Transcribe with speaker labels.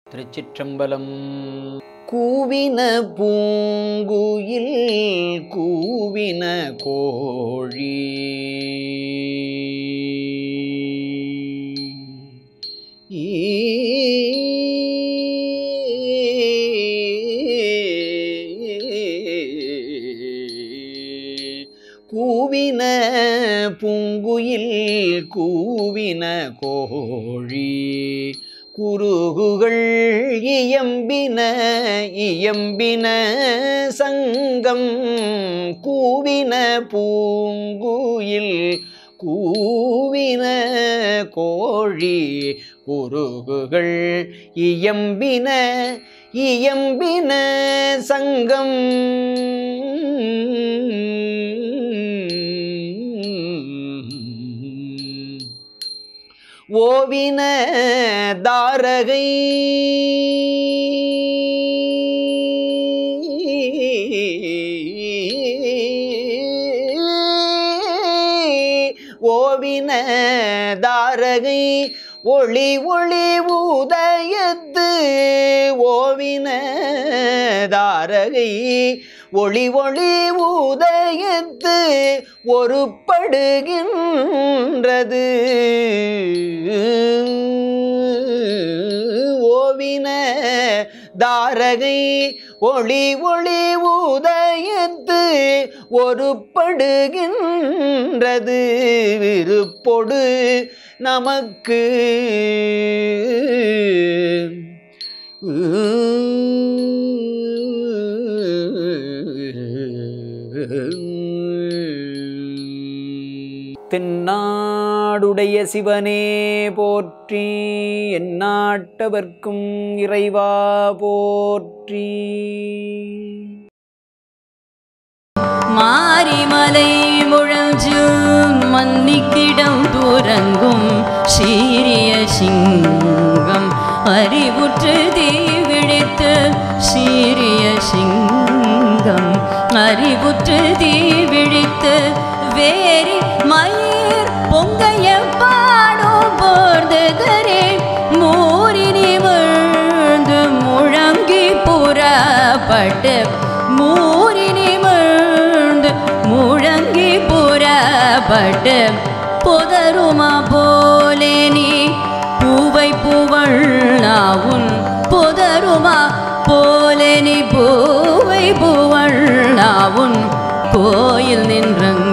Speaker 1: திருச்சிற்றம்பலம் கூவின பூங்குயில் கூவின கோழி கூவின பூங்குயில் கூவின கோழி குருகுகள் இயம்பின இயம்பின சங்கம் கூவின பூங்குயில் கூவின கோழி குருகுகள் இயம்பின இயம்பின சங்கம் ஓவின தாரகை ஓவின தாரகை ஒளி ஒளி உதயத்து ஓவின தாரகை ஒளி ஒளி உதயத்து ஒருப்படுகின்றது ஓவின தாரகை ஒளி ஒளி உதயத்து ஒருப்படுகின்றது விருப்பொடு நமக்கு தென்னாடுடைய சிவனே போற்றி எந்நாட்டவர்க்கும் இறைவா போற்றி
Speaker 2: மாரிமலை முழஞ்சு மன்னிக்கிடம் துறங்கும் சீரிய சிங்கம் அறிவுற்று தீ விழித்து சீரிய சிங்கம் அறிவுற்று தீ விழித்து வேரி மயிர் பொங்கைய பாடும் போர்ந்ததரே மூரினி விழுந்து முழங்கி புறப்பட்டு மூரினி விழுந்து முழங்கி புறப்பட்டு புதருமா போலே நீ பூவை பூவள் நாவுன் புதருமா போலே நீ பூவை பூவள் நாவுன் கோயில் நின்றங்